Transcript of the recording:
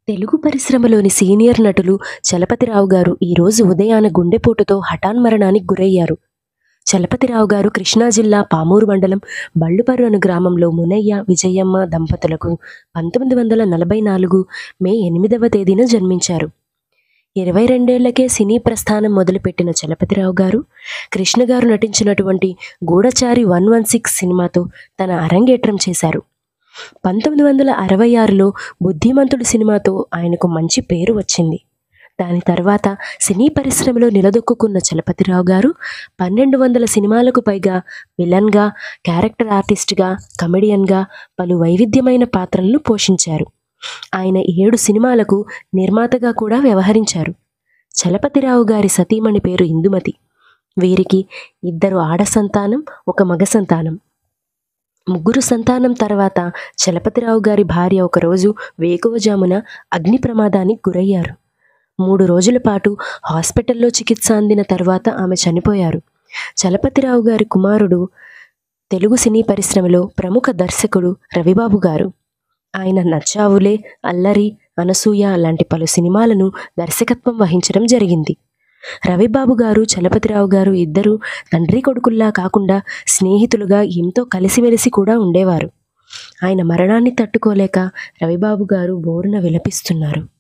తెలుగు పరిశ్రమలోని సీనియర్ నటులు చలపతిరావు గారు ఈరోజు ఉదయాన గుండెపోటుతో హఠాన్మరణానికి గురయ్యారు చలపతిరావు గారు కృష్ణా జిల్లా పామూరు మండలం బళ్ళుపర్రు అను గ్రామంలో మునయ్య విజయమ్మ దంపతులకు పంతొమ్మిది వందల నలభై నాలుగు మే ఎనిమిదవ తేదీన జన్మించారు ఇరవై రెండేళ్లకే సినీ ప్రస్థానం మొదలుపెట్టిన చలపతిరావు గారు కృష్ణ గారు నటించినటువంటి గూఢచారి వన్ వన్ సిక్స్ సినిమాతో తన అరంగేట్రం చేశారు పంతొమ్మిది వందల అరవై ఆరులో బుద్ధిమంతుడు సినిమాతో ఆయనకు మంచి పేరు వచ్చింది దాని తర్వాత సినీ పరిశ్రమలో నిలదొక్కున్న చలపతిరావు గారు పన్నెండు వందల సినిమాలకు పైగా విలన్గా క్యారెక్టర్ ఆర్టిస్ట్గా కమెడియన్గా పలు వైవిధ్యమైన పాత్రలను పోషించారు ఆయన ఏడు సినిమాలకు నిర్మాతగా కూడా వ్యవహరించారు చలపతిరావు గారి సతీమణి పేరు ఇందుమతి వీరికి ఇద్దరు ఆడ సంతానం ఒక మగ సంతానం ముగ్గురు సంతానం తర్వాత చలపతిరావు గారి భార్య ఒకరోజు వేకువజామున అగ్ని ప్రమాదానికి గురయ్యారు మూడు రోజుల పాటు హాస్పిటల్లో చికిత్స అందిన తర్వాత ఆమె చనిపోయారు చలపతిరావు గారి కుమారుడు తెలుగు సినీ పరిశ్రమలో ప్రముఖ దర్శకుడు రవిబాబు గారు ఆయన నచ్చావులే అల్లరి అనసూయ లాంటి పలు సినిమాలను దర్శకత్వం వహించడం జరిగింది రవిబాబు గారు చలపతిరావు గారు ఇద్దరు తండ్రి కొడుకుల్లా కాకుండా స్నేహితులుగా ఎంతో కలిసిమెలిసి కూడా ఉండేవారు ఆయన మరణాన్ని తట్టుకోలేక రవిబాబు గారు బోరున విలపిస్తున్నారు